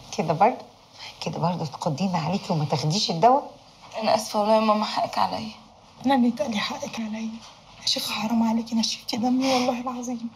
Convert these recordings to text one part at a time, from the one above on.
كده برضه كده برضه تقضينا عليكي وما تاخديش الدواء انا اسفه والله يا ماما حقك عليا انا اللي تقلي حقك عليا يا شيخة حرام عليكي نشفتي دمي والله العظيم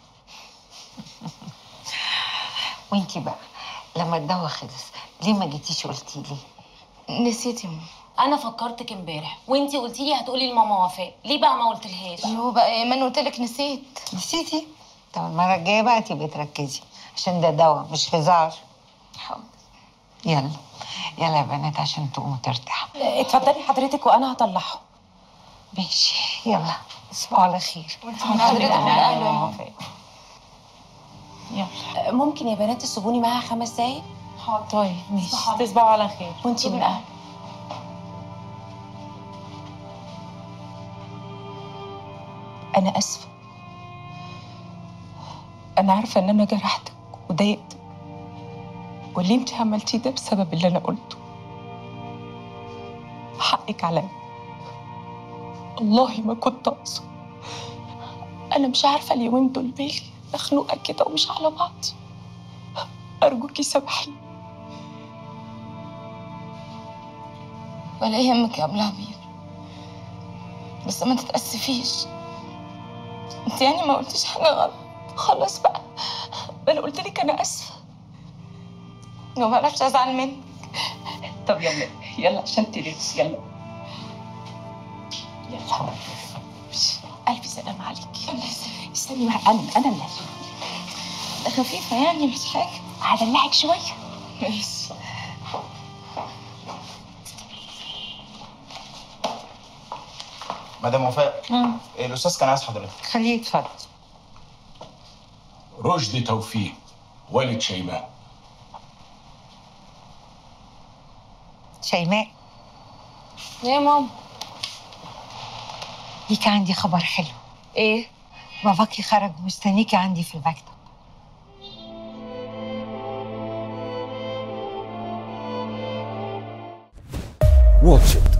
وانتي بقى لما الدواء خلص ليه ما جيتيش قلتي لي نسيت يا ماما انا فكرتك امبارح وانتي قلتي لي هتقولي لماما وفاء ليه بقى ما قلتلهاش اللي هو بقى يا ايمان قلت لك نسيت نسيتي طب المره الجايه بقى تبقي تركزي عشان ده دواء مش هزار حاضر يلا يلا يا بنات عشان تقوموا ترتاحوا اتفضلي حضرتك وانا هطلعه ماشي يلا تصبحوا على خير حضرتك من اهله يا ماما يلا ممكن يا بنات تسيبوني معاها خمس دقايق طيب ماشي تصبحوا على خير وانتي من اهل انا اسفه انا عارفه ان انا جرحتك وضايقتك واللي انت عملتيه ده بسبب اللي انا قلته حقك عليا والله ما كنت اقصد انا مش عارفه اليومين دول بالي مخنوقه كده ومش على بعض ارجوكي سامحيني ولا يهمك يا ابو العبير بس ما تتاسفيش انت يعني ما قلتيش حاجه غلط خلاص بقى ما انا قلت لك انا اسفه وما بعرفش ازعل منك طب يلا يلا عشان تلبس يلا يلا ألف سلام عليكي الله يسلمك استني بقى أنا أنا اللي ده خفيفه يعني مش حاجه هدلعك شوية ماشي مدام وفاء الاستاذ كان عايز حضرتك خليه يتفضل رشدي توفيق والد شيماء شيماء يا ماما ليكي عندي خبر حلو ايه باباكي خرج مستنيكي عندي في المكتب واتش إت